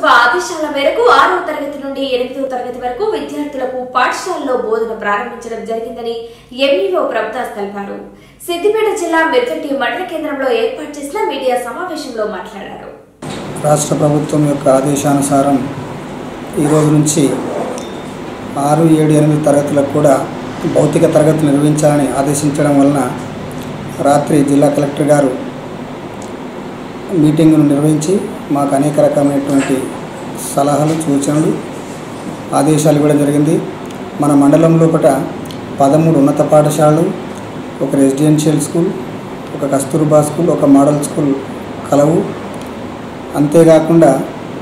ఆదేశాల మేరకు ఆరవ తరగతి నుండి ఎనిమిదవ తరగతి వరకు విద్యార్థులకు పాఠశాలలో బోధన ప్రారంభించడం జరిగిందని ఎంఈఓ ప్రభుదాస్ తెలిపారు సిద్దిపేట జిల్లా మిర్దటి మండల కేంద్రంలో ఏర్పాటు చేసిన మీడియా సమావేశంలో మాట్లాడారు రాష్ట్ర ప్రభుత్వం యొక్క ఆదేశానుసారం ఈరోజు నుంచి ఆరు ఏడు ఎనిమిది తరగతులకు కూడా భౌతిక తరగతులు నిర్వహించాలని ఆదేశించడం వలన రాత్రి జిల్లా కలెక్టర్ గారు మీటింగ్ను నిర్వహించి మాకు అనేక రకమైనటువంటి సలహాలు సూచనలు ఆదేశాలు ఇవ్వడం జరిగింది మన మండలం లోపల పదమూడు ఉన్నత పాఠశాలలు ఒక రెసిడెన్షియల్ స్కూల్ ఒక కస్తూర్బా స్కూల్ ఒక మోడల్ స్కూల్ కలవు అంతేకాకుండా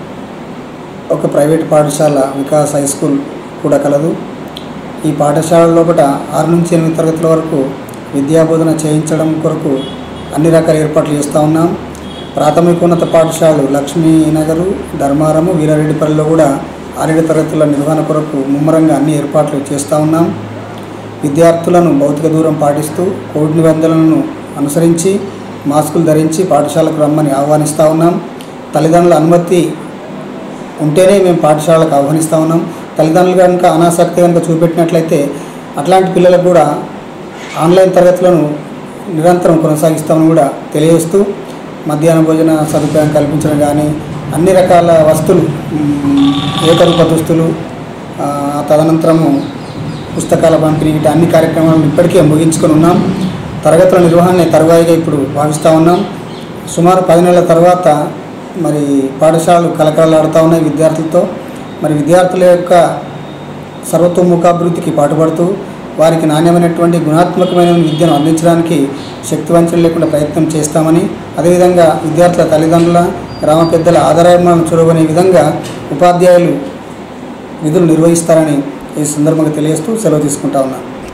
ఒక ప్రైవేట్ పాఠశాల వికాస్ హై స్కూల్ కూడా కలదు ఈ పాఠశాల లోపల ఆరు నుంచి ఎనిమిది తరగతుల వరకు విద్యాబోధన చేయించడం కొరకు అన్ని రకాల ఏర్పాట్లు చేస్తూ ఉన్నాం ప్రాథమికోన్నత పాఠశాలలు లక్ష్మీనగరు ధర్మారము వీరారెడ్డిపల్లిలో కూడా ఆరేడు తరగతుల నిర్వహణ కొరకు ముమ్మరంగా అన్ని ఏర్పాట్లు చేస్తూ ఉన్నాం విద్యార్థులను భౌతిక దూరం పాటిస్తూ కోవిడ్ నిబంధనలను అనుసరించి మాస్కులు ధరించి పాఠశాలకు రమ్మని ఆహ్వానిస్తూ ఉన్నాం తల్లిదండ్రుల అనుమతి ఉంటేనే మేము పాఠశాలకు ఆహ్వానిస్తూ ఉన్నాం తల్లిదండ్రులు కనుక అనాసక్తి కనుక చూపెట్టినట్లయితే అట్లాంటి పిల్లలకు కూడా ఆన్లైన్ తరగతులను నిరంతరం కొనసాగిస్తామని కూడా తెలియజేస్తూ మధ్యాహ్న భోజన సదుపాయం కల్పించడం కానీ అన్ని రకాల వస్తువులు మ్, ఏకరూప దుస్తులు ఆ, తదనంతరము పుస్తకాల పంపిణీ ఇటు అన్ని కార్యక్రమాలను ఇప్పటికే ముగించుకొని ఉన్నాం తరగతుల నిర్వహణ తరువాయిగా ఇప్పుడు భావిస్తూ ఉన్నాం సుమారు పది నెలల తర్వాత మరి పాఠశాలలు కలకలలాడుతూ ఉన్నాయి విద్యార్థులతో మరి విద్యార్థుల యొక్క సర్వతోముఖాభివృద్ధికి పాటుపడుతూ వారికి నాణ్యమైనటువంటి గుణాత్మకమైన విద్యను అందించడానికి శక్తివంచన లేకుండా ప్రయత్నం చేస్తామని అదేవిధంగా విద్యార్థుల తల్లిదండ్రుల గ్రామ పెద్దల ఆధారాలను చొరవనే విధంగా ఉపాధ్యాయులు విధులు నిర్వహిస్తారని ఈ సందర్భంగా తెలియజేస్తూ సెలవు తీసుకుంటా ఉన్నాను